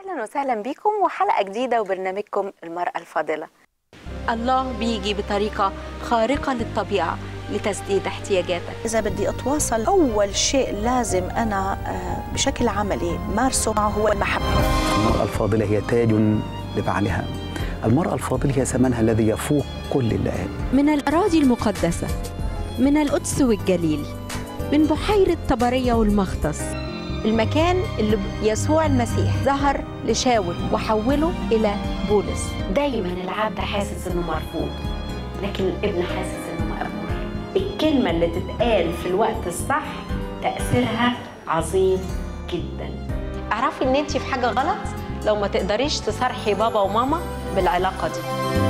اهلا وسهلا بكم وحلقه جديده وبرنامجكم المراه الفاضله الله بيجي بطريقه خارقه للطبيعه لتسديد احتياجاتك إذا بدي أتواصل أول شيء لازم أنا آه، بشكل عملي مارسه معه هو المحبة المرأة الفاضلة هي تاج لبعلها المرأة الفاضلة هي ثمنها الذي يفوق كل اللئام من الاراضي المقدسه من القدس والجليل من بحيره طبريه والمختص المكان اللي يسوع المسيح ظهر لشاول وحوله الى بولس دايما العبد حاسس انه مرفوض لكن الابن حاسس انه مقبول الكلمه اللي تتقال في الوقت الصح تاثيرها عظيم جدا اعرفي ان انت في حاجه غلط لو ما تقدريش تصارحي بابا وماما بالعلاقه دي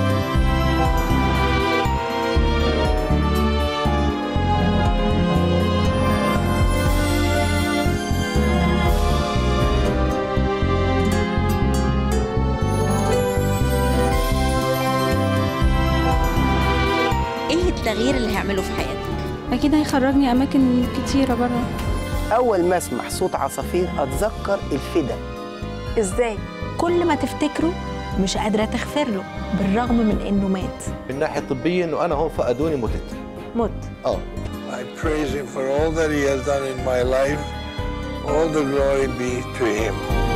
ايه التغيير اللي هيعمله في حياتك أكيد هيخرجني أماكن كتيرة بره أول ما أسمع صوت عصافير أتذكر الفدا ازاي كل ما تفتكره مش قادره تغفر له بالرغم من انه مات من ناحيه طبيه انه انا هون فقدوني متت مت اه I praise him for all that he has done in my life. All the glory be to him.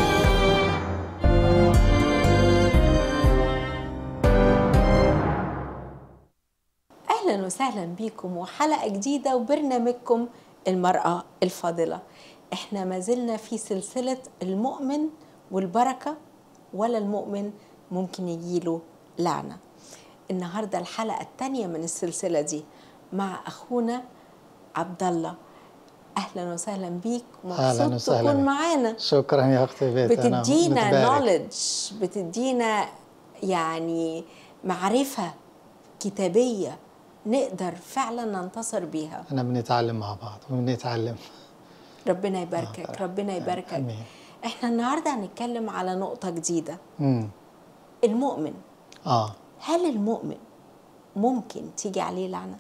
اهلا وسهلا بيكم وحلقه جديده وبرنامجكم المراه الفاضله احنا ما زلنا في سلسله المؤمن والبركه ولا المؤمن ممكن يجيله لعنه النهارده الحلقه الثانيه من السلسله دي مع اخونا عبد الله اهلا وسهلا بيك أهلاً مبسوط وسهلاً تكون بك. معانا شكرا يا اختي بيت أنا بتدينا متبارك. نوليدج بتدينا يعني معرفة كتابية نقدر فعلا ننتصر بيها انا بنتعلم مع بعض وبنتعلم ربنا يباركك ربنا يباركك آمين. احنا النهاردة هنتكلم على نقطة جديدة امم المؤمن اه هل المؤمن ممكن تيجي عليه لعنة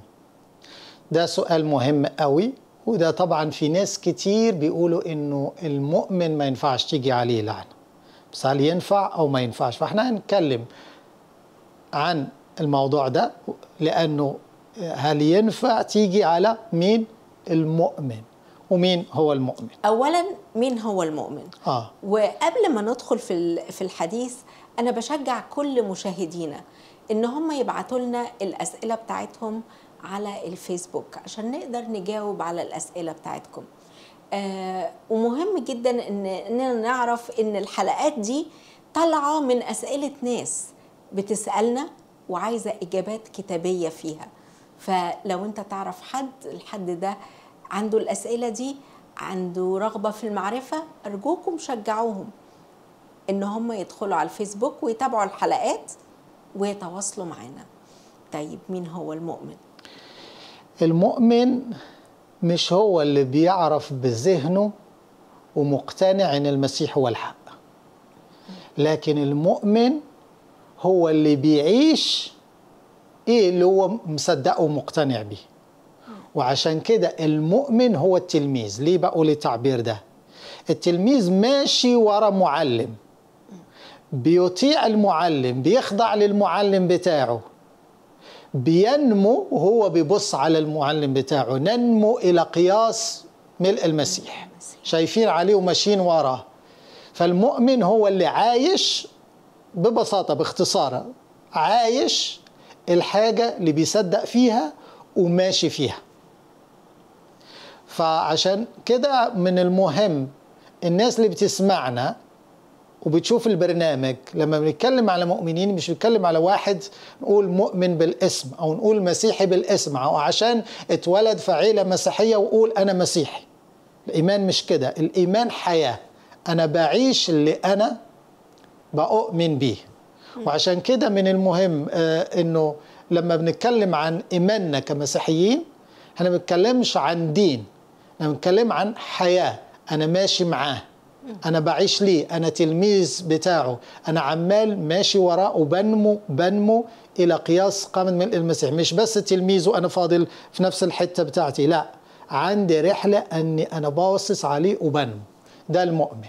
ده سؤال مهم قوي وده طبعا في ناس كتير بيقولوا انه المؤمن ما ينفعش تيجي عليه لعنه بس هل ينفع او ما ينفعش فاحنا هنتكلم عن الموضوع ده لانه هل ينفع تيجي على مين المؤمن ومين هو المؤمن أولا مين هو المؤمن اه وقبل ما ندخل في ال- في الحديث انا بشجع كل مشاهدينا ان هم يبعتوا لنا الاسئله بتاعتهم على الفيسبوك عشان نقدر نجاوب على الاسئله بتاعتكم آه ومهم جدا ان اننا نعرف ان الحلقات دي طالعه من اسئله ناس بتسالنا وعايزه اجابات كتابيه فيها فلو انت تعرف حد الحد ده عنده الاسئله دي عنده رغبه في المعرفه ارجوكم شجعوهم ان هم يدخلوا على الفيسبوك ويتابعوا الحلقات ويتواصلوا معانا طيب مين هو المؤمن المؤمن مش هو اللي بيعرف بذهنه ومقتنع ان المسيح هو الحق لكن المؤمن هو اللي بيعيش ايه اللي هو مصدقه ومقتنع بيه وعشان كده المؤمن هو التلميذ ليه بقول التعبير ده التلميذ ماشي ورا معلم بيطيع المعلم بيخضع للمعلم بتاعه بينمو وهو بيبص على المعلم بتاعه ننمو إلى قياس ملء المسيح شايفين عليه وماشيين وراه فالمؤمن هو اللي عايش ببساطة باختصار عايش الحاجة اللي بيصدق فيها وماشي فيها فعشان كده من المهم الناس اللي بتسمعنا وبتشوف البرنامج لما بنتكلم على مؤمنين مش بنتكلم على واحد نقول مؤمن بالاسم او نقول مسيحي بالاسم او عشان اتولد في عيله مسيحيه وقول انا مسيحي الايمان مش كده الايمان حياه انا بعيش اللي انا بؤمن بيه وعشان كده من المهم آه انه لما بنتكلم عن ايماننا كمسيحيين احنا ما بنتكلمش عن دين احنا بنتكلم عن حياه انا ماشي معاه انا بعيش ليه انا تلميذ بتاعه انا عمال ماشي وراه وبنمو بنمو الى قياس قامة ملء المسيح مش بس تلميذ وانا فاضل في نفس الحته بتاعتي لا عندي رحله اني انا باصص عليه وبنمو ده المؤمن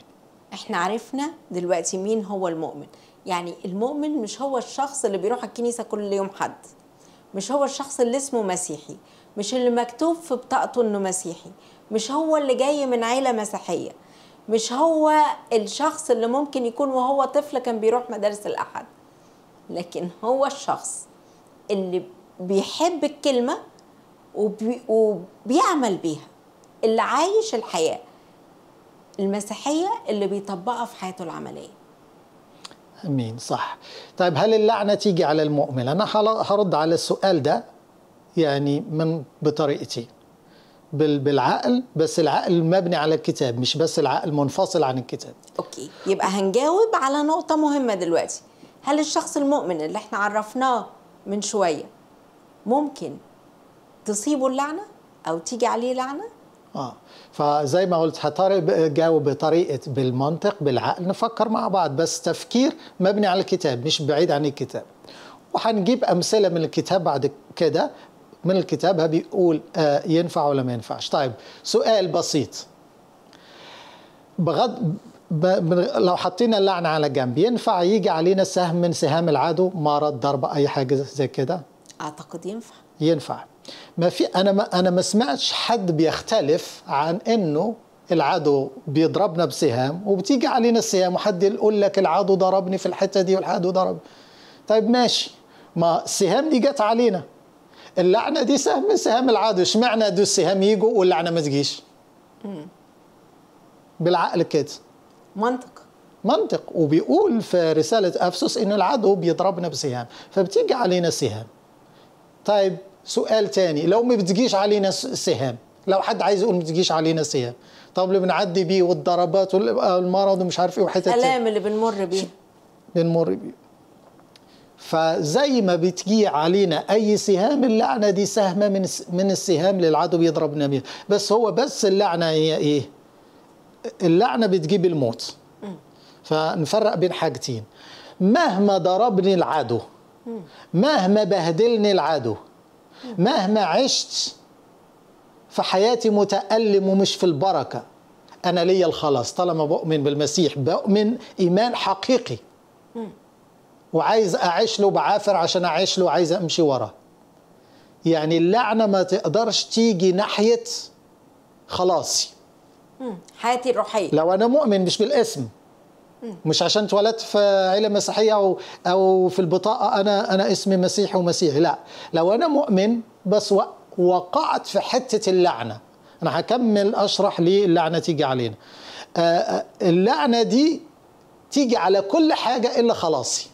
احنا عرفنا دلوقتي مين هو المؤمن يعني المؤمن مش هو الشخص اللي بيروح الكنيسة كل يوم حد مش هو الشخص اللي اسمه مسيحي مش اللي مكتوب في بطاقته انه مسيحي مش هو اللي جاي من عيلة مسيحية مش هو الشخص اللي ممكن يكون وهو طفل كان بيروح مدارس الأحد لكن هو الشخص اللي بيحب الكلمة وبي وبيعمل بيها اللي عايش الحياة المسيحية اللي بيطبقها في حياته العملية امين صح طيب هل اللعنه تيجي على المؤمن انا هل- هرد على السؤال ده يعني من بطريقتين بال- بالعقل بس العقل مبني على الكتاب مش بس العقل منفصل عن الكتاب اوكي يبقى هنجاوب على نقطة مهمة دلوقتي هل الشخص المؤمن اللي احنا عرفناه من شوية ممكن تصيبه اللعنة أو تيجي عليه لعنة؟ اه فزي ما قلت هجاوب بطريقه بالمنطق بالعقل نفكر مع بعض بس تفكير مبني على الكتاب مش بعيد عن الكتاب وهنجيب امثله من الكتاب بعد كده من الكتاب بيقول آه ينفع ولا ما ينفعش طيب سؤال بسيط بغض ب... ب... لو حطينا اللعنه على جنب ينفع يجي علينا سهم من سهام العدو مرض ضربه اي حاجه زي كده أعتقد ينفع ينفع ما في انا ما انا ما سمعتش حد بيختلف عن انه العدو بيضربنا بسهام وبتيجي علينا السهام وحد يقول لك العدو ضربني في الحته دي والعدو ضرب طيب ماشي ما السهام دي جت علينا اللعنه دي سهم من سهام العدو اشمعنى دول السهام يجوا واللعنه ما تجيش بالعقل كده منطق منطق وبيقول في رسالة أفسس إن العدو بيضربنا بسهام فبتيجي علينا سهام طيب سؤال تاني لو ما بتجيش علينا س- سهام لو حد عايز يقول ما بتجيش علينا سهام طب اللي بنعدي بيه والضربات والمرض ومش عارف ايه وحتت الآلام اللي بنمر بيها بنمر بيه فزي ما بتجي علينا اي سهام اللعنه دي سهمه من الس- من السهام اللي العدو بيضربنا بيها بس هو بس اللعنه هي ايه اللعنه بتجيب الموت فنفرق بين حاجتين مهما ضربني العدو مهما بهدلني العدو مهما عشت في حياتي متألم ومش في البركة أنا ليا الخلاص طالما بؤمن بالمسيح بؤمن إيمان حقيقي وعايز أعيش له بعافر عشان أعيش له عايز أمشي وراه يعني اللعنة ما تقدرش تيجي ناحية خلاصي مم. حياتي الروحية لو انا مؤمن مش بالاسم مش عشان اتولدت في عيله مسيحيه او او في البطاقه انا انا اسمي مسيحي ومسيحي لا لو انا مؤمن بس و- وقعت في حته اللعنه انا هكمل اشرح ليه اللعنه تيجي علينا آه، آه، اللعنه دي تيجي على كل حاجه الا خلاصي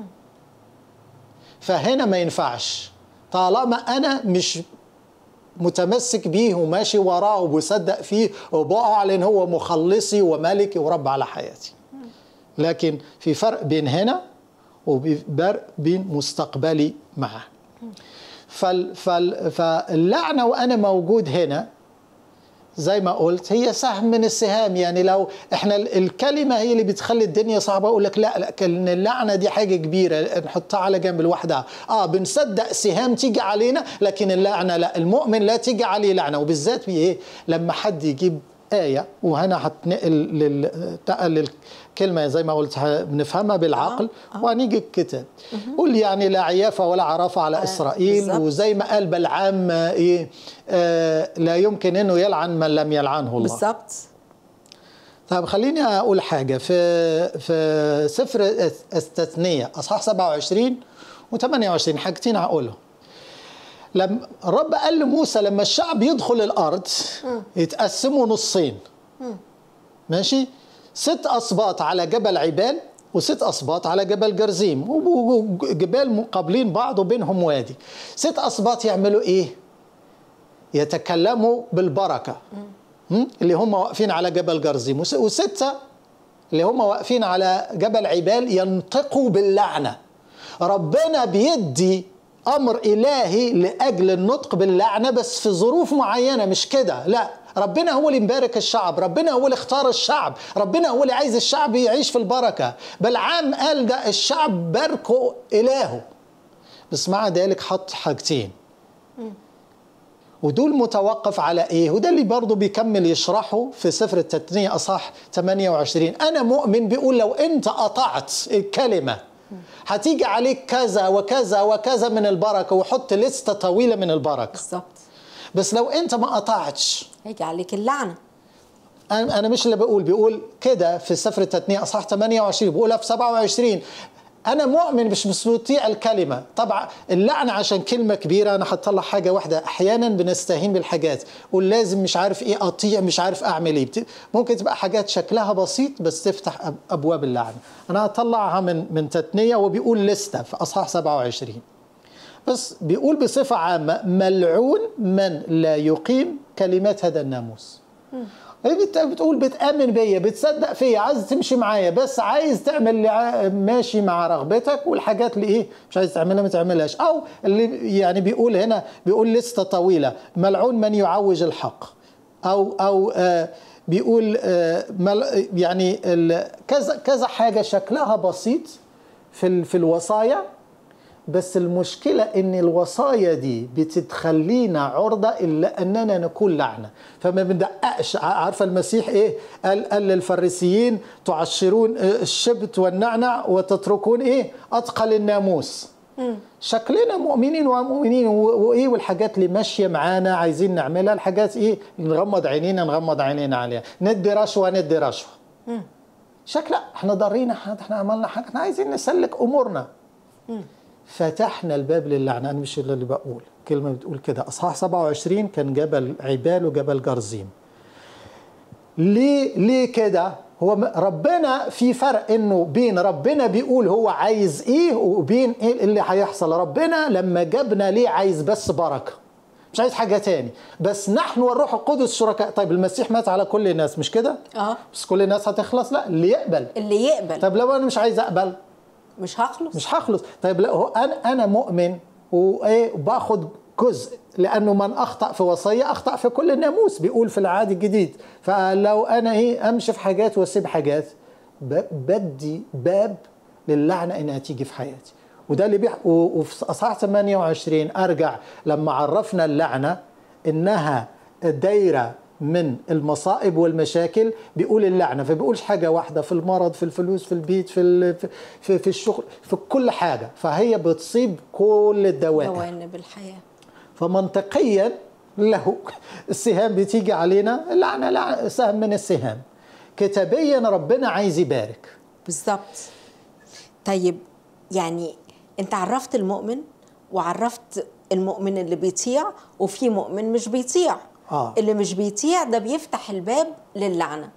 فهنا ما ينفعش طالما انا مش متمسك بيه وماشي وراه وبصدق فيه وبأعلن هو مخلصي وملكي ورب على حياتي لكن في فرق بين هنا وفرق بين مستقبلي معه فال فال فاللعنة وأنا موجود هنا زي ما قلت هي سهم من السهام يعني لو احنا ال- الكلمة هي اللي بتخلي الدنيا صعبة اقول لك لا لا كان اللعنة دي حاجة كبيرة نحطها على جنب لوحدها اه بنصدق سهام تيجي علينا لكن اللعنة لا المؤمن لا تيجي عليه لعنة وبالذات في ايه لما حد يجيب آية وهنا هتنقل لل تقل الكلمة زي ما قلت ه- بنفهمها بالعقل وهنيجي الكتاب قول يعني لا عيافة ولا عرافة على إسرائيل بالظبط. وزي ما قال بلعام آه، إيه آه لا يمكن إنه يلعن من لم يلعنه الله بالظبط طيب خليني اقول حاجه في في سفر التثنيه اصحاح 27 و28 حاجتين هقولهم لما الرب قال لموسى لما الشعب يدخل الارض يتقسموا نصين ماشي ست اسباط على جبل عبال وست اسباط على جبل جرزيم وجبال مقابلين بعض وبينهم وادي ست اسباط يعملوا ايه يتكلموا بالبركه م? اللي هم واقفين على جبل جرزيم وس- وستة اللي هم واقفين على جبل عبال ينطقوا باللعنة ربنا بيدي أمر إلهي لأجل النطق باللعنة بس في ظروف معينة مش كده لا ربنا هو اللي مبارك الشعب ربنا هو اللي اختار الشعب ربنا هو اللي عايز الشعب يعيش في البركة بلعام قال ده الشعب باركوا إلهه بس مع ذلك حط حاجتين ودول متوقف على ايه وده اللي برضه بيكمل يشرحه في سفر التثنية اصح 28 انا مؤمن بيقول لو انت قطعت الكلمه هتيجي عليك كذا وكذا وكذا من البركه وحط لسته طويله من البركه بالظبط بس لو انت ما قطعتش هيجي عليك اللعنه انا انا مش اللي بقول بيقول كده في سفر التثنية اصحاح 28 بيقولها في 27 انا مؤمن مش مش بطيع الكلمه طبعا اللعنه عشان كلمه كبيره انا هطلع حاجه واحده احيانا بنستهين بالحاجات قول لازم مش عارف ايه اطيع مش عارف اعمل ايه بت- ممكن تبقى حاجات شكلها بسيط بس تفتح أب- ابواب اللعنه انا هطلعها من من تثنيه وبيقول لسته في اصحاح 27 بس بيقول بصفة عامة ملعون من لا يقيم كلمات هذا الناموس هي بت- بتقول بتآمن بيا بتصدق فيا عايز تمشي معايا بس عايز تعمل اللي ع- ماشي مع رغبتك والحاجات اللي ايه مش عايز تعملها ما تعملهاش او اللي يعني بيقول هنا بيقول لستة طويلة ملعون من يعوج الحق او او آه بيقول آه مل يعني ال- كذا كذا حاجة شكلها بسيط في ال- في الوصايا بس المشكلة إن الوصايا دي بتتخلينا عرضة إلا أننا نكون لعنة فما بندققش ع- عارفة المسيح إيه قال, قال للفريسيين تعشرون آه، الشبت والنعنع وتتركون إيه أثقل الناموس شكلنا مؤمنين ومؤمنين و- وايه والحاجات اللي ماشيه معانا عايزين نعملها الحاجات ايه نغمض عينينا نغمض عينينا عليها ندي رشوه ندي رشوه شكل لا احنا ضرينا حد احنا عملنا حاجه احنا عايزين نسلك امورنا فتحنا الباب للعنه انا مش اللي بقول كلمه بتقول كده اصحاح 27 كان جبل عبال وجبل جرزيم ليه ليه كده هو م- ربنا في فرق انه بين ربنا بيقول هو عايز ايه وبين ايه اللي هيحصل ربنا لما جابنا ليه عايز بس بركه مش عايز حاجه تاني بس نحن والروح القدس شركاء طيب المسيح مات على كل الناس مش كده اه بس كل الناس هتخلص لا اللي يقبل اللي يقبل طب لو انا مش عايز اقبل مش هخلص مش هخلص طيب لا هو انا انا مؤمن وايه باخد جزء لانه من اخطا في وصيه اخطا في كل الناموس بيقول في العهد الجديد فلو انا ايه امشي في حاجات واسيب حاجات ب- بدي باب للعنه انها تيجي في حياتي وده اللي بيح... و- وفي اصحاح 28 ارجع لما عرفنا اللعنه انها دايره من المصائب والمشاكل بيقول اللعنه فبيقولش حاجه واحده في المرض في الفلوس في البيت في ال- في- في, في الشغل في كل حاجه فهي بتصيب كل الدوائر جوانب الحياه فمنطقيا له السهام بتيجي علينا اللعنه لعنة سهم من السهام كتابيا ربنا عايز يبارك بالظبط طيب يعني انت عرفت المؤمن وعرفت المؤمن اللي بيطيع وفي مؤمن مش بيطيع آه. اللي مش بيطيع ده بيفتح الباب للعنه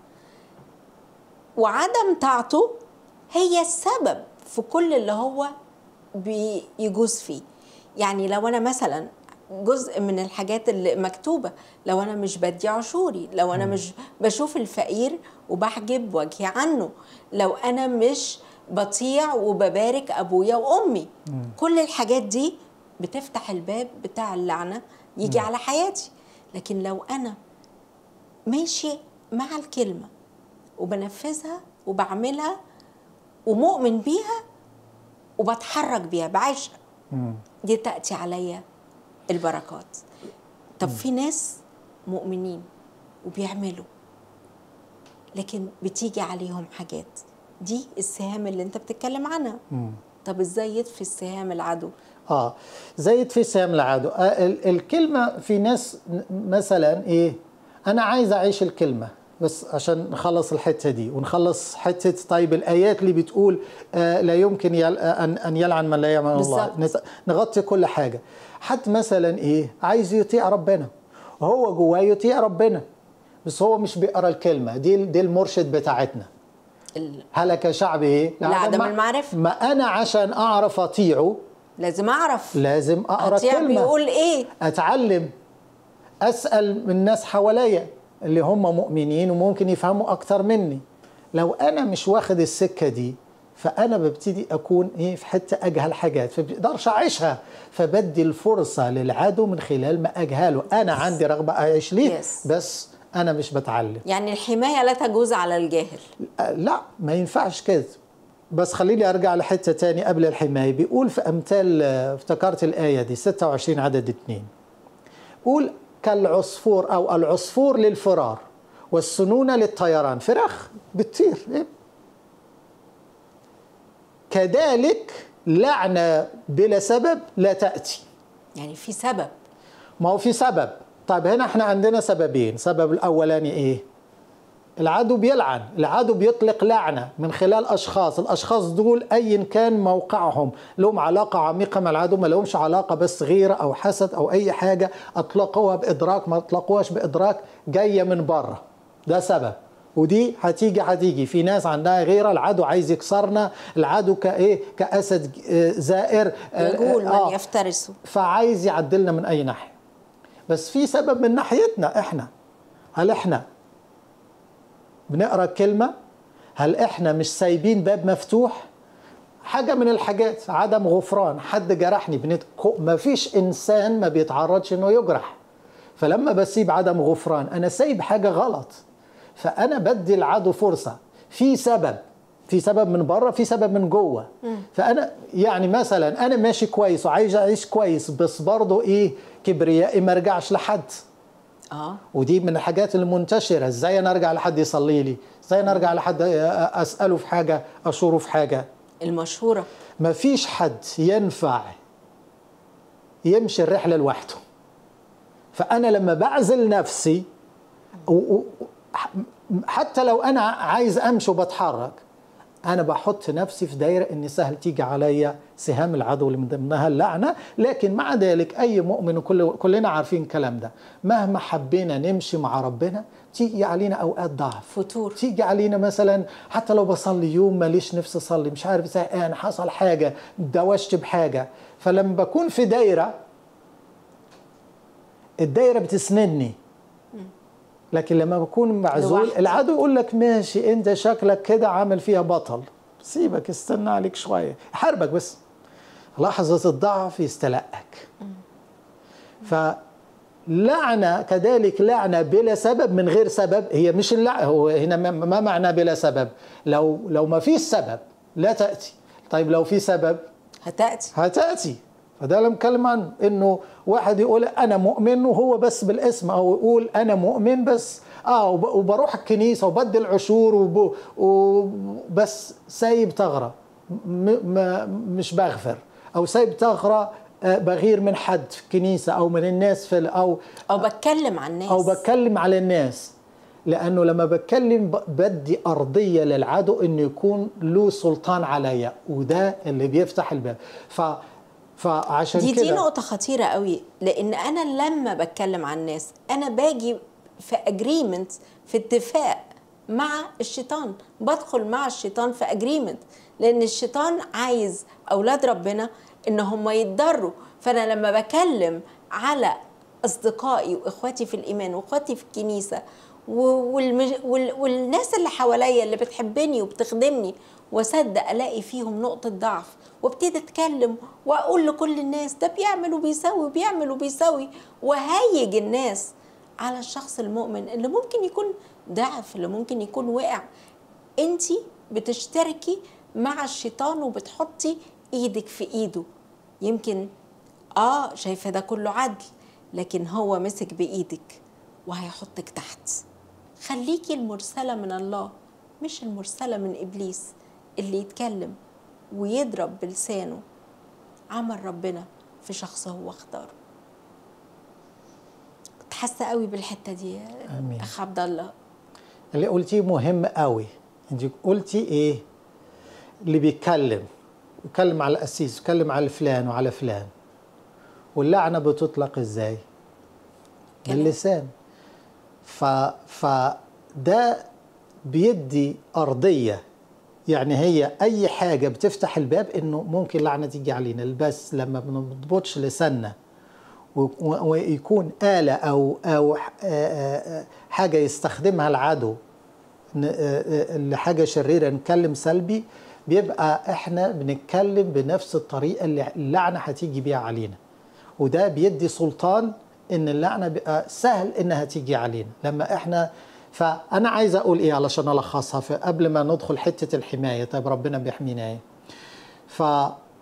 وعدم طاعته هي السبب في كل اللي هو بيجوز فيه يعني لو انا مثلا جزء من الحاجات اللي مكتوبة لو أنا مش بدي عشوري لو أنا مش بشوف الفقير وبحجب وجهي عنه لو أنا مش بطيع وببارك أبويا وأمي كل الحاجات دي بتفتح الباب بتاع اللعنة يجي على حياتي لكن لو أنا ماشي مع الكلمة وبنفذها وبعملها ومؤمن بيها وبتحرك بيها بعيشها دي تأتي عليا البركات طب في ناس مؤمنين وبيعملوا لكن بتيجي عليهم حاجات دي السهام اللي انت بتتكلم عنها طب ازاي يطفي السهام العدو اه زي في سام العدو آه ال- الكلمه في ناس ن- مثلا ايه انا عايز اعيش الكلمه بس عشان نخلص الحته دي ونخلص حته طيب الايات اللي بتقول آه لا يمكن يل آه ان ان يلعن من لا يعمل الله بالظبط. نت- نغطي كل حاجه حد مثلا ايه عايز يطيع ربنا وهو جواه يطيع ربنا بس هو مش بيقرا الكلمه دي دي المرشد بتاعتنا ال- هلك شعبي ايه لعدم مع- المعرفة. ما انا عشان اعرف اطيعه لازم اعرف لازم اقرا أطيع كلمه بيقول ايه اتعلم اسال من الناس حواليا اللي هم مؤمنين وممكن يفهموا اكتر مني لو انا مش واخد السكه دي فانا ببتدي اكون ايه في حته اجهل حاجات فبقدرش اعيشها فبدي الفرصه للعدو من خلال ما اجهله انا عندي رغبه اعيش ليه Yes. بس انا مش بتعلم يعني الحماية لا تجوز على الجاهل آه، لا ما ينفعش كده بس خليني ارجع لحته تاني قبل الحمايه بيقول في امثال آه، افتكرت الايه دي 26 عدد 2 قول كالعصفور او العصفور للفرار والسنونه للطيران فراخ بتطير إيه؟ كذلك لعنه بلا سبب لا تاتي يعني في سبب ما هو في سبب طيب هنا احنا عندنا سببين سبب الاولاني ايه العدو بيلعن العدو بيطلق لعنة من خلال أشخاص الأشخاص دول أيا كان موقعهم لهم علاقة عميقة مع العدو ما لهمش علاقة بس غيرة أو حسد أو أي حاجة أطلقوها بإدراك ما أطلقوهاش بإدراك جاية من بره ده سبب ودي هتيجي هتيجي في ناس عندها غيرة العدو عايز يكسرنا العدو كايه كاسد آه، زائر آه، يقول آه، من يفترسه فعايز يعدلنا من اي ناحيه بس في سبب من ناحيتنا احنا هل احنا بنقرا كلمه هل احنا مش سايبين باب مفتوح حاجه من الحاجات عدم غفران حد جرحني بنت... ما فيش انسان ما بيتعرضش انه يجرح فلما بسيب عدم غفران انا سايب حاجه غلط فانا بدي العدو فرصه في سبب في سبب من بره في سبب من جوه فانا يعني مثلا انا ماشي كويس وعايز اعيش كويس بس برضه ايه كبريائي ما ارجعش لحد اه ودي من الحاجات المنتشره ازاي انا ارجع لحد يصلي لي ازاي انا ارجع لحد اساله في حاجه اشوره في حاجه المشهورة ما فيش حد ينفع يمشي الرحله لوحده فانا لما بعزل نفسي و- و- حتى لو انا عايز امشي وبتحرك انا بحط نفسي في دايره ان سهل تيجي عليا سهام العدو اللي من ضمنها اللعنه لكن مع ذلك اي مؤمن وكل كلنا عارفين الكلام ده مهما حبينا نمشي مع ربنا تيجي علينا اوقات ضعف فتور تيجي علينا مثلا حتى لو بصلي يوم ماليش نفسي اصلي مش عارف زهقان حصل حاجه دوشت بحاجه فلما بكون في دايره الدايره بتسندني لكن لما بكون معزول لوحدي. العدو يقول لك ماشي انت شكلك كده عامل فيها بطل سيبك استنى عليك شويه يحاربك بس لحظه الضعف يستلقك فلعنه كذلك لعنه بلا سبب من غير سبب هي مش اللعنه هو هنا ما- ما معنى بلا سبب لو لو ما فيش سبب لا تاتي طيب لو في سبب هتأتي هتاتي فده اللي بنتكلم عنه انه واحد يقول انا مؤمن وهو بس بالاسم او يقول انا مؤمن بس اه وب- وبروح الكنيسه وبدي العشور وب- وبس سايب ثغره م- ما- مش بغفر او سايب ثغره آه، بغير من حد في الكنيسه او من الناس في ال- او او بتكلم عن الناس او بتكلم على الناس لانه لما بتكلم ب- بدي ارضيه للعدو انه يكون له سلطان عليا وده اللي بيفتح الباب ف فعشان دي كده دي نقطة خطيرة قوي لأن أنا لما بتكلم عن الناس أنا باجي في اجريمنت في اتفاق مع الشيطان بدخل مع الشيطان في اجريمنت لأن الشيطان عايز أولاد ربنا إن هم يتضروا فأنا لما بكلم على أصدقائي وإخواتي في الإيمان وإخواتي في الكنيسة و- والمج... وال... والناس اللي حواليا اللي بتحبني وبتخدمني واصدق الاقي فيهم نقطه ضعف وابتدي اتكلم واقول لكل الناس ده بيعمل وبيسوي وبيعمل وبيسوي وهيج الناس على الشخص المؤمن اللي ممكن يكون ضعف اللي ممكن يكون وقع انت بتشتركي مع الشيطان وبتحطي ايدك في ايده يمكن اه شايفه ده كله عدل لكن هو مسك بايدك وهيحطك تحت خليكي المرسله من الله مش المرسله من ابليس اللي يتكلم ويضرب بلسانه عمل ربنا في شخص هو اختاره كنت حاسه قوي بالحته دي يا آمين. اخ عبد الله اللي قلتيه مهم قوي انت قلتي ايه اللي بيتكلم يتكلم على القسيس يتكلم على فلان وعلى فلان واللعنه بتطلق ازاي كلام. باللسان ف فده بيدي ارضيه يعني هي اي حاجه بتفتح الباب انه ممكن لعنه تيجي علينا بس لما ما بنضبطش لساننا و- و- ويكون آلة أو أو ح- آه، آه، حاجة يستخدمها العدو ن- آه، آه، لحاجة شريرة نتكلم سلبي بيبقى احنا بنتكلم بنفس الطريقة اللي اللعنة هتيجي بيها علينا وده بيدي سلطان ان اللعنة بيبقى سهل انها تيجي علينا لما احنا فانا عايز اقول ايه علشان الخصها في- قبل ما ندخل حتة الحماية طيب ربنا بيحمينا ايه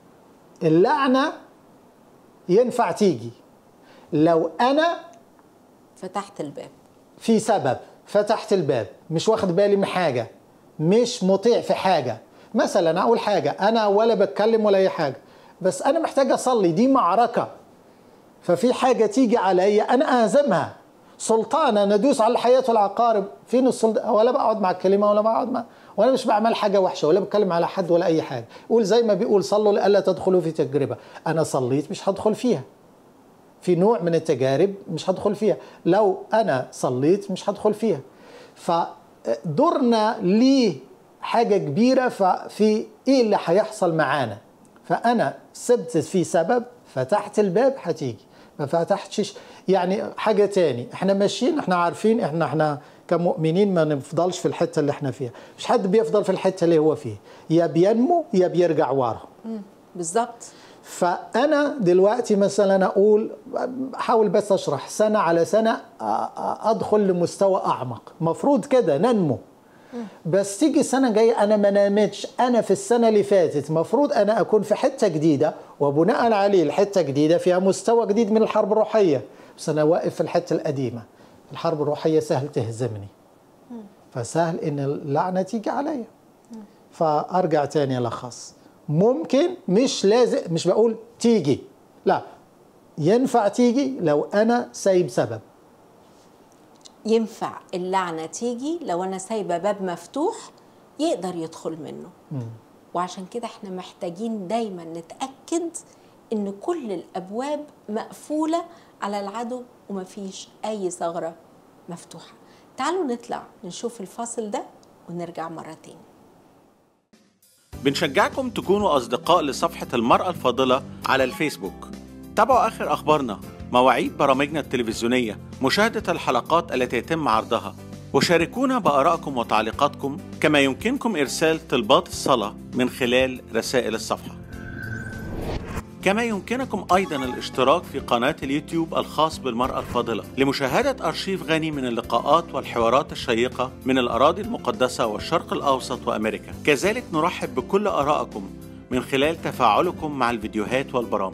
فاللعنة ينفع تيجي لو انا فتحت الباب في سبب فتحت الباب مش واخد بالي من حاجة مش مطيع في حاجة مثلا أقول حاجة أنا ولا بتكلم ولا أي حاجة بس أنا محتاج أصلي دي معركة ففي حاجة تيجي عليا أنا أهزمها سلطان أنا أدوس على الحياة والعقارب فين السلطان ولا بقعد مع الكلمة ولا بقعد مع ولا مش بعمل حاجة وحشة ولا بتكلم على حد ولا أي حاجة يقول زي ما بيقول صلوا لألا تدخلوا في تجربة أنا صليت مش هدخل فيها في نوع من التجارب مش هدخل فيها لو انا صليت مش هدخل فيها فدورنا ليه حاجه كبيره في ايه اللي هيحصل معانا فانا سبت في سبب فتحت الباب هتيجي ما فتحتش يعني حاجه تاني احنا ماشيين احنا عارفين احنا احنا كمؤمنين ما نفضلش في الحته اللي احنا فيها مش حد بيفضل في الحته اللي هو فيها يا بينمو يا بيرجع ورا بالظبط فانا دلوقتي مثلا اقول احاول بس اشرح سنه على سنه أ- أ- ادخل لمستوى اعمق مفروض كده ننمو بس تيجي السنه الجايه انا ما نامتش انا في السنه اللي فاتت مفروض انا اكون في حته جديده وبناء عليه الحته جديده فيها مستوى جديد من الحرب الروحيه بس انا واقف في الحته القديمه الحرب الروحيه سهل تهزمني فسهل ان اللعنه تيجي عليا فارجع تاني الخص ممكن مش لازم مش بقول تيجي لا ينفع تيجي لو انا سايب سبب ينفع اللعنة تيجي لو أنا سايبة باب مفتوح يقدر يدخل منه وعشان كده احنا محتاجين دايما نتأكد إن كل الأبواب مقفولة على العدو ومفيش أي ثغرة مفتوحة تعالوا نطلع نشوف الفاصل ده ونرجع مرة تاني بنشجعكم تكونوا أصدقاء لصفحة المرأة الفاضلة على الفيسبوك تابعوا آخر أخبارنا مواعيد برامجنا التلفزيونية مشاهدة الحلقات التي يتم عرضها وشاركونا بآرائكم وتعليقاتكم كما يمكنكم إرسال طلبات الصلاة من خلال رسائل الصفحة كما يمكنكم أيضا الاشتراك في قناة اليوتيوب الخاص بالمرأة الفاضلة لمشاهدة أرشيف غني من اللقاءات والحوارات الشيقة من الأراضي المقدسة والشرق الأوسط وأمريكا كذلك نرحب بكل آرائكم من خلال تفاعلكم مع الفيديوهات والبرامج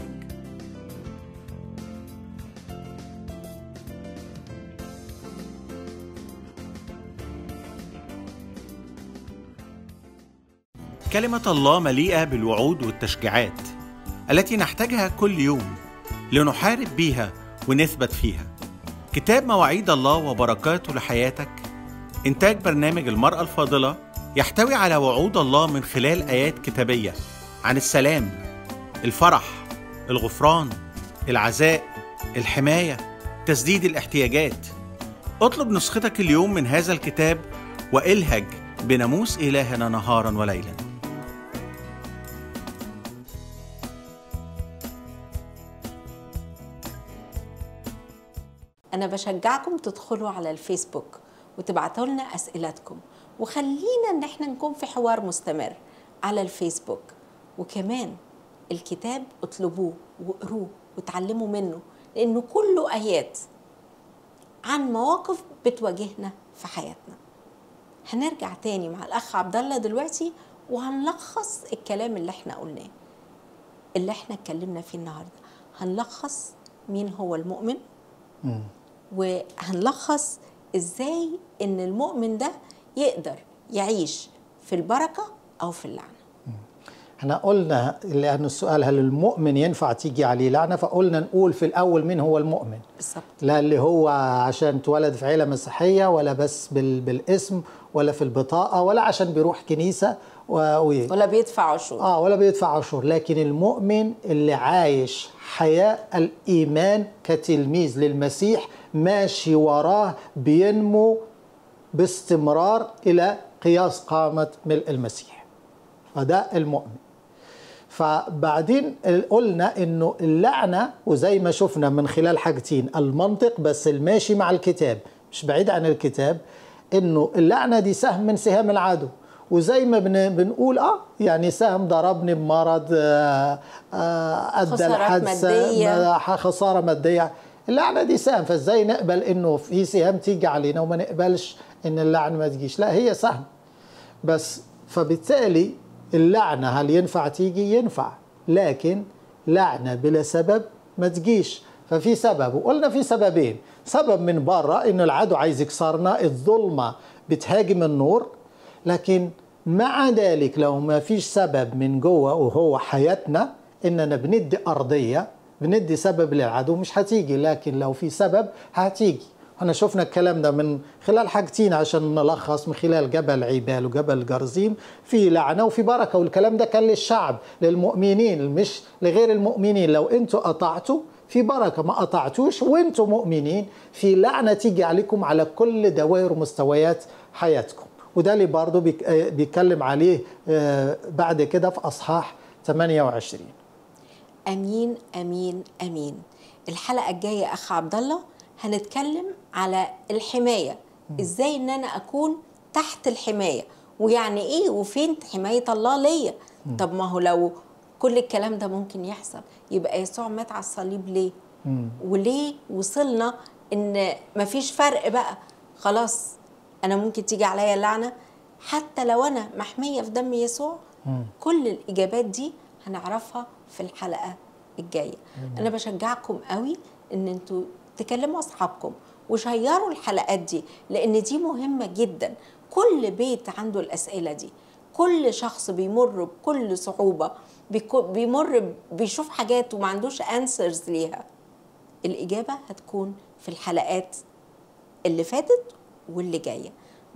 كلمة الله مليئة بالوعود والتشجيعات التي نحتاجها كل يوم لنحارب بيها ونثبت فيها كتاب مواعيد الله وبركاته لحياتك إنتاج برنامج المرأة الفاضلة يحتوي على وعود الله من خلال آيات كتابية عن السلام الفرح الغفران العزاء الحماية تسديد الاحتياجات اطلب نسختك اليوم من هذا الكتاب والهج بناموس إلهنا نهارا وليلا أنا بشجعكم تدخلوا على الفيسبوك وتبعتوا لنا أسئلتكم وخلينا إن احنا نكون في حوار مستمر على الفيسبوك وكمان الكتاب اطلبوه واقروه وتعلموا منه لأنه كله آيات عن مواقف بتواجهنا في حياتنا هنرجع تاني مع الأخ عبد الله دلوقتي وهنلخص الكلام اللي احنا قلناه اللي احنا اتكلمنا فيه النهارده هنلخص مين هو المؤمن وهنلخص ازاي ان المؤمن ده يقدر يعيش في البركه او في اللعنه احنا قلنا لأن السؤال هل المؤمن ينفع تيجي عليه لعنة فقلنا نقول في الأول مين هو المؤمن بالظبط لا اللي هو عشان اتولد في عيلة مسيحية ولا بس بال... بالاسم ولا في البطاقة ولا عشان بيروح كنيسة و... و... ولا بيدفع عشور اه ولا بيدفع عشور لكن المؤمن اللي عايش حياة الإيمان كتلميذ للمسيح ماشي وراه بينمو باستمرار إلى قياس قامة ملء المسيح فده المؤمن فبعدين قلنا انه اللعنه وزي ما شفنا من خلال حاجتين المنطق بس الماشي مع الكتاب مش بعيد عن الكتاب انه اللعنه دي سهم من سهام العدو وزي ما بن بنقول اه يعني سهم ضربني بمرض آه آه ادى خسارات الحادثه مادية. ما- خساره ماديه اللعنه دي سهم فازاي نقبل انه في سهام تيجي علينا وما نقبلش ان اللعنه ما تجيش لا هي سهم بس فبالتالي اللعنة هل ينفع تيجي ينفع لكن لعنة بلا سبب ما تجيش ففي سبب وقلنا في سببين سبب من برا انه العدو عايز يكسرنا الظلمه بتهاجم النور لكن مع ذلك لو ما فيش سبب من جوه وهو حياتنا اننا بندي ارضيه بندي سبب للعدو مش هتيجي لكن لو في سبب هتيجي احنا شفنا الكلام ده من خلال حاجتين عشان نلخص من خلال جبل عبال وجبل جرزيم في لعنه وفي بركه والكلام ده كان للشعب للمؤمنين مش لغير المؤمنين لو انتوا قطعتوا في بركه ما قطعتوش وانتوا مؤمنين في لعنه تيجي عليكم على كل دوائر ومستويات حياتكم وده اللي برضه بيك- آه، بيتكلم عليه آه، بعد كده في اصحاح 28 امين امين امين الحلقه الجايه اخ عبد الله هنتكلم على الحمايه ازاي ان انا اكون تحت الحمايه ويعني ايه وفين حمايه الله ليا طب ما هو لو كل الكلام ده ممكن يحصل يبقى يسوع مات على الصليب ليه وليه وصلنا ان مفيش فرق بقى خلاص انا ممكن تيجي عليا اللعنه حتى لو انا محميه في دم يسوع كل الاجابات دي هنعرفها في الحلقه الجايه انا بشجعكم قوي ان انتوا تكلموا اصحابكم وشيروا الحلقات دي لان دي مهمه جدا كل بيت عنده الاسئله دي كل شخص بيمر بكل صعوبه بيكو- بيمر بيشوف حاجات وما عندوش انسرز ليها الاجابه هتكون في الحلقات اللي فاتت واللي جايه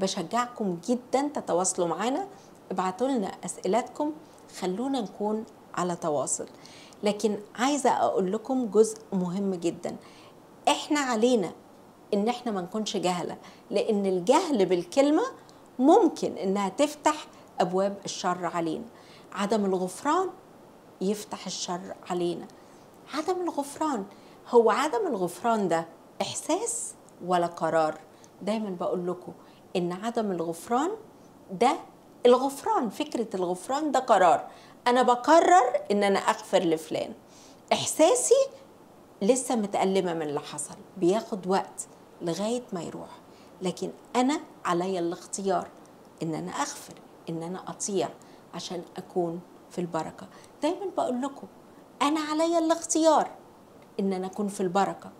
بشجعكم جدا تتواصلوا معانا ابعتوا لنا اسئلتكم خلونا نكون على تواصل لكن عايزه اقول لكم جزء مهم جدا احنا علينا ان احنا ما نكونش جهله لان الجهل بالكلمه ممكن انها تفتح ابواب الشر علينا عدم الغفران يفتح الشر علينا عدم الغفران هو عدم الغفران ده احساس ولا قرار دايما بقول لكم ان عدم الغفران ده الغفران فكره الغفران ده قرار انا بقرر ان انا اغفر لفلان احساسي لسه متألمة من اللي حصل بياخد وقت لغاية ما يروح لكن أنا عليا الاختيار إن أنا أغفر إن أنا أطيع عشان أكون في البركة دايما بقول لكم أنا عليا الاختيار إن أنا أكون في البركة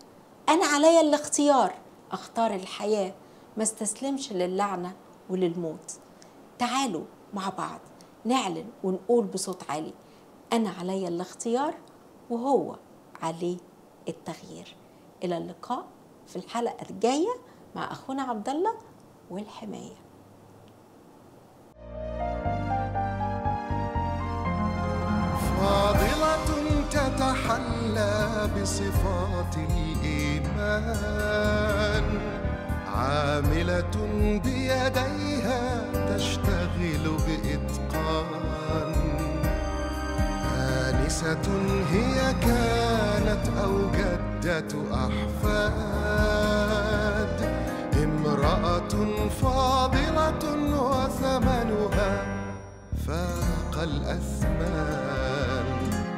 أنا عليا الاختيار أختار الحياة ما استسلمش للعنة وللموت تعالوا مع بعض نعلن ونقول بصوت عالي أنا عليا الاختيار وهو عليه التغيير إلى اللقاء في الحلقة الجاية مع أخونا عبد الله والحماية فاضلة تتحلى بصفات الإيمان عاملة بيديها تشتغل بإتقان آنسة هي كانت أو جدة أحفاد امرأة فاضلة وثمنها فاق الأثمان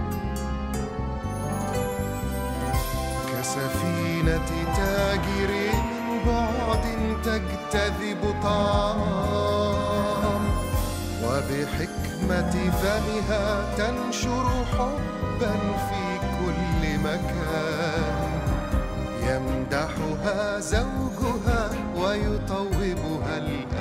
كسفينة تاجر من بعد تجتذب طعام وبحكمة فمها تنشر حبا في كل مكان يمدحها زوجها ويطوبها الآن